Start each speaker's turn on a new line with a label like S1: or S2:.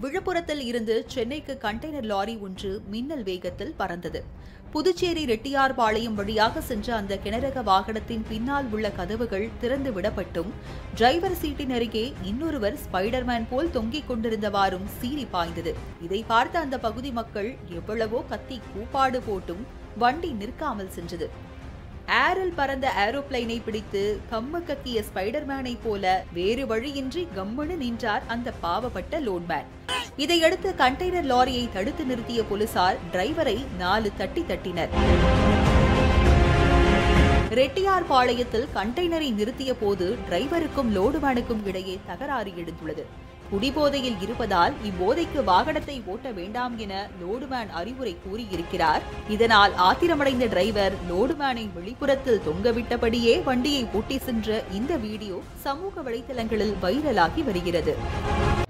S1: விழுப்புரத்தில் இருந்து சென்னைக்கு கண்டெய்னர் லாரி ஒன்று மின்னல் வேகத்தில் பறந்தது புதுச்சேரி ரெட்டியார்பாளையம் வழியாக சென்ற அந்த கிணறக வாகனத்தின் பின்னால் உள்ள கதவுகள் திறந்து விடப்பட்டும் டிரைவர் சீட்டின் அருகே இன்னொருவர் ஸ்பைடர்மேன் போல் தொங்கிக் கொண்டிருந்தவாறும் சீறி பாய்ந்தது இதை பார்த்த அந்த பகுதி மக்கள் எவ்வளவோ கத்தி கூப்பாடு போட்டும் வண்டி நிற்காமல் சென்றது ஏரில் பறந்த ஏரோப்ளைனை பிடித்து கம்மு கக்கிய ஸ்பைடர்மேனை போல வேறு வழியின்றி கம்முன்னு நின்றார் அந்த பாவப்பட்ட லோன்மேன் இதையடுத்து கண்டெய்னர் லாரியை தடுத்து நிறுத்திய போலீசார் டிரைவரை நாலு தட்டி தட்டினர் ரெட்டியார்பாளையத்தில் கண்டெய்னரை நிறுத்திய போது டிரைவருக்கும் லோடுமேனுக்கும் இடையே தகராறு எழுந்துள்ளது குடிபோதையில் இருப்பதால் இப்போதைக்கு வாகனத்தை ஓட்ட வேண்டாம் என லோடுமேன் அறிவுரை கூறியிருக்கிறார் இதனால் ஆத்திரமடைந்த டிரைவர் லோடுமேனை வெளிப்புறத்தில் தொங்கவிட்டபடியே வண்டியை ஓட்டி சென்ற இந்த வீடியோ சமூக வலைதளங்களில் வைரலாகி வருகிறது